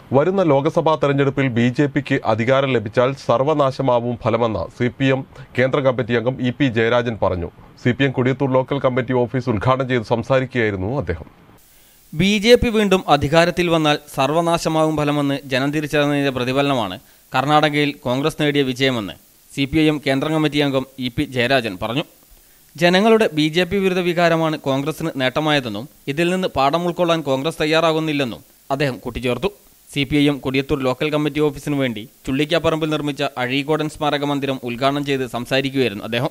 വരുന്ന ലോക്സഭാ തെരഞ്ഞെടുപ്പിൽ B J പിക്ക് അധികാരം ലഭിച്ചാൽ സർവനാശമാവും ഫലമെന്ന് സി പി എം കേന്ദ്ര കമ്മിറ്റി അംഗം ഇ പി ജയരാജൻ പറഞ്ഞു C P M Kodiyathur local committee office ഉദ്ഘാടനം ചെയ്ത് സംസാരിക്കുകയായിരുന്നു അദ്ദേഹം ബി ജെ പി വീണ്ടും അധികാരത്തിൽ വന്നാൽ സർവനാശമാകും ഫലമെന്ന് ജനം തിരിച്ചറിഞ്ഞതിന്റെ പ്രതിഫലനമാണ് കർണാടകയിൽ കോൺഗ്രസ് നേടിയ വിജയമെന്ന് സി പി ഐ എം കേന്ദ്ര കമ്മിറ്റി അംഗം ഇ പി ജയരാജൻ പറഞ്ഞു ജനങ്ങളുടെ ബി ജെ പി വിരുദ്ധ വികാരമാണ് കോൺഗ്രസിന് നേട്ടമായതെന്നും ഇതിൽ നിന്ന് പാഠം ഉൾക്കൊള്ളാൻ കോൺഗ്രസ് തയ്യാറാകുന്നില്ലെന്നും അദ്ദേഹം കൂട്ടിച്ചേർത്തു C P I M Kodiyathur local committee ഓഫീസിനു വേണ്ടി ചുള്ളിക്കാപ്പറമ്പിൽ നിർമ്മിച്ച അഴീക്കോടൻ സ്മാരക മന്ദിരം ഉദ്ഘാടനം ചെയ്ത് സംസാരിക്കുകയായിരുന്നു അദ്ദേഹം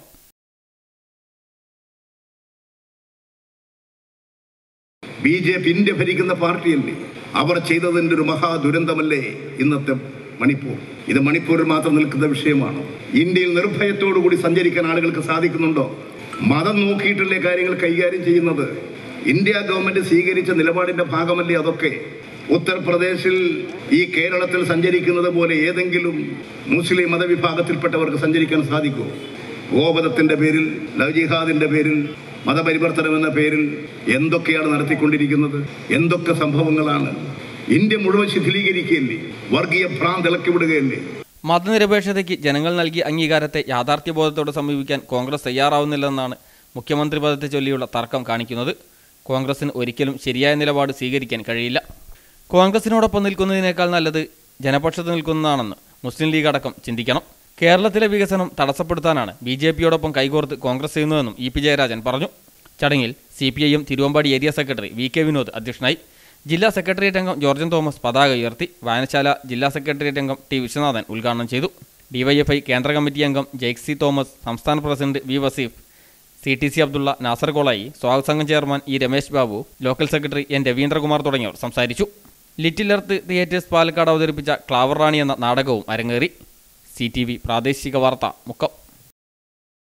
ബി ജെ പി ഇന്ത്യ ഭരിക്കുന്ന പാർട്ടിയല്ലേ അവർ ചെയ്തതിൻ്റെ ഒരു മഹാ ദുരന്തമല്ലേ ഇന്നത്തെ മണിപ്പൂർ ഇത് മണിപ്പൂരിൽ മാത്രം നിൽക്കുന്ന വിഷയമാണ് ഇന്ത്യയിൽ നിർഭയത്തോടു കൂടി സഞ്ചരിക്കാൻ ആളുകൾക്ക് സാധിക്കുന്നുണ്ടോ മതം നോക്കിയിട്ടല്ലേ കാര്യങ്ങൾ കൈകാര്യം ചെയ്യുന്നത് ഇന്ത്യ ഗവൺമെന്റ് സ്വീകരിച്ച നിലപാടിന്റെ ഭാഗമല്ലേ അതൊക്കെ ഉത്തർപ്രദേശിൽ ഈ കേരളത്തിൽ സഞ്ചരിക്കുന്നത് പോലെ ഏതെങ്കിലും മുസ്ലിം മതവിഭാഗത്തിൽപ്പെട്ടവർക്ക് സഞ്ചരിക്കാൻ സാധിക്കുമോ ഗോപതത്തിന്റെ പേരിൽ ലവ് ജിഹാദിന്റെ പേരിൽ മതപരിവർത്തനം എന്ന പേരിൽ എന്തൊക്കെയാണ് നടത്തിക്കൊണ്ടിരിക്കുന്നത് എന്തൊക്കെ സംഭവങ്ങളാണ് ഇന്ത്യ മുഴുവൻ ശിഥിലീകരിക്കുകയല്ലേ വർഗീയ ഭ്രാന്ത് ഇളക്കി വിടുകയല്ലേ മതനിരപേക്ഷതയ്ക്ക് ജനങ്ങൾ നൽകിയ അംഗീകാരത്തെ യാഥാർത്ഥ്യബോധത്തോടെ സമീപിക്കാൻ കോൺഗ്രസ് തയ്യാറാവുന്നില്ലെന്നാണ് മുഖ്യമന്ത്രി പദത്തെ ചൊല്ലിയുള്ള തർക്കം കാണിക്കുന്നത് കോൺഗ്രസിന് ഒരിക്കലും ശരിയായ നിലപാട് സ്വീകരിക്കാൻ കഴിയില്ല കോൺഗ്രസിനോടൊപ്പം നിൽക്കുന്നതിനേക്കാൾ നല്ലത് ജനപക്ഷത്ത് നിൽക്കുന്നതാണെന്ന് മുസ്ലിം ലീഗ് അടക്കം ചിന്തിക്കണം കേരളത്തിലെ വികസനം തടസ്സപ്പെടുത്താനാണ് ബി ജെ പിയോടൊപ്പം കൈകോർത്ത് കോൺഗ്രസ് ചെയ്യുന്നതെന്നും ഇ പി ജയരാജൻ പറഞ്ഞു ചടങ്ങിൽ C P I M Thiruvambady area secretary V K Vinod അധ്യക്ഷനായി ജില്ലാ സെക്രട്ടേറിയറ്റ് അംഗം ജോർജൻ തോമസ് പതാക ഉയർത്തി വായനശാല ജില്ലാ സെക്രട്ടേറിയറ്റ് അംഗം ടി വിശ്വനാഥൻ ഉദ്ഘാടനം ചെയ്തു ഡിവൈഎഫ്ഐ കേന്ദ്ര കമ്മിറ്റി അംഗം ജെയ്ക്സി തോമസ് സംസ്ഥാന president V Vaseef C T C Abdulla Nasar Kolayi സ്വാഗത സംഘം chairman E Ramesh Babu local secretary N Raveendrakumar തുടങ്ങിയവർ സംസാരിച്ചു ലിറ്റിൽ എർത്ത് തിയേറ്റേഴ്സ് പാലക്കാട് അവതരിപ്പിച്ച ക്ലാവർ റാണി എന്ന നാടകവും അരങ്ങേറി സി ടി വി പ്രാദേശിക വാർത്ത മുക്കം